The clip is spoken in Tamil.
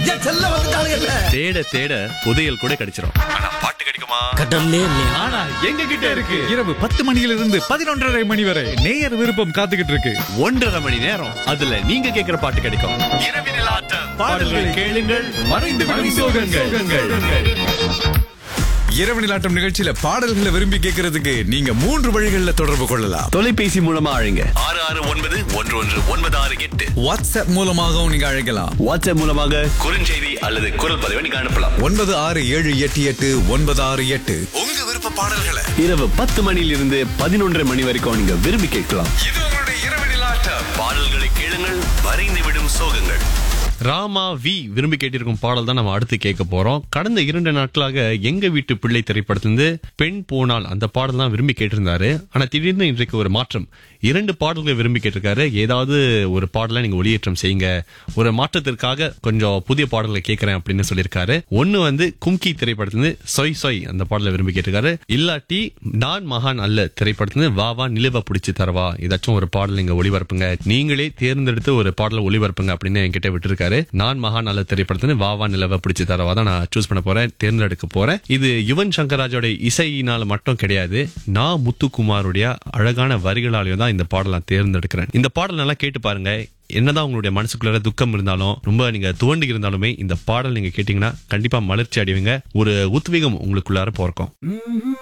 என் செல்ல வந்துட்டானுங்கல்ல தேட தேட புதையல் கூட கிடைச்சிரும் ஆனா பாட்டு கிடைக்குமா கடல்லே இல்லையா ஆனா எங்க கிட்ட இருக்கு இரவு பத்து மணியிலிருந்து பதினொன்றரை மணி வரை நேயர் விருப்பம் காத்துக்கிட்டு இருக்கு ஒன்றரை மணி நேரம் அதுல நீங்க கேக்குற பாட்டு கிடைக்கும் இரவினில் ஆட்டம் பாடல்களை கேளுங்கள் மறைந்து விடும் சோகங்கள் இரவு நிலாட்டம் நிகழ்ச்சியில பாடல்களை விரும்பி கேட்கறதுக்கு நீங்க மூன்று வழிகளில் தொடர்பு கொள்ளலாம் தொலைபேசி மூலமா அழைங்க ஆறு ஆறு ஒன்பது ஒன்று ஒன்று ஒன்பது ஆறு எட்டு வாட்ஸ்அப் மூலமாகவும் நீங்க அழைக்கலாம் வாட்ஸ்அப் மூலமாக குறுஞ்செய்தி அல்லது குரல் பதிவை நீங்க அனுப்பலாம் ஒன்பது ஆறு ஏழு எட்டு எட்டு ஒன்பது ஆறு எட்டு உங்க விருப்ப பாடல்களை இரவு பத்து மணியிலிருந்து பதினொன்றரை மணி வரைக்கும் நீங்க விரும்பி கேட்கலாம் இது உங்களுடைய இரவு நிலாட்டம் பாடல்களை கேளுங்கள் வரைந்து விடும் சோகங்கள் ராமா வி விரும்பி கேட்டிருக்கும் பாடல் தான் நம்ம அடுத்து கேட்க போறோம் கடந்த இரண்டு நாட்களாக எங்க வீட்டு பிள்ளை திரைப்படத்திலிருந்து பெண் போனால் அந்த பாடல் தான் விரும்பி கேட்டிருந்தாரு ஆனா திடீர்னு இன்றைக்கு ஒரு மாற்றம் இரண்டு பாடல்களை விரும்பி கேட்டிருக்காரு ஏதாவது ஒரு பாடலை நீங்க ஒளியேற்றம் செய்யுங்க ஒரு மாற்றத்திற்காக கொஞ்சம் புதிய பாடல்களை கேட்கறேன் அப்படின்னு சொல்லியிருக்காரு ஒண்ணு வந்து கும்கி திரைப்படத்திலிருந்து சொய் சொய் அந்த பாடலை விரும்பி கேட்டிருக்காரு இல்லாட்டி நான் மகான் அல்ல திரைப்படத்திலிருந்து வா வா நிலுவ பிடிச்சி தரவா ஏதாச்சும் ஒரு பாடல் நீங்க ஒளிபரப்புங்க நீங்களே தேர்ந்தெடுத்து ஒரு பாடலை ஒளிபரப்புங்க அப்படின்னு என்கிட்ட விட்டுருக்காரு நான் மகான் அல்ல திரைப்படத்திலிருந்து வா வா நிலவ பிடிச்சி தரவா தான் நான் சூஸ் பண்ண போறேன் தேர்ந்தெடுக்க போறேன் இது யுவன் சங்கர் ராஜோட இசையினால மட்டும் கிடையாது நான் முத்துக்குமாருடைய அழகான வரிகளாலையும் தான் இந்த பாடல் நான் தேர்ந்தெடுக்கிறேன் இந்த பாடல் நல்லா கேட்டு பாருங்க என்னதான் உங்களுடைய மனசுக்குள்ள துக்கம் இருந்தாலும் ரொம்ப நீங்க துவண்டு இருந்தாலுமே இந்த பாடல் நீங்க கேட்டீங்கன்னா கண்டிப்பா மலர்ச்சி அடைவீங்க ஒரு உத்வேகம் உங்களுக்குள்ளார பிறக்கும்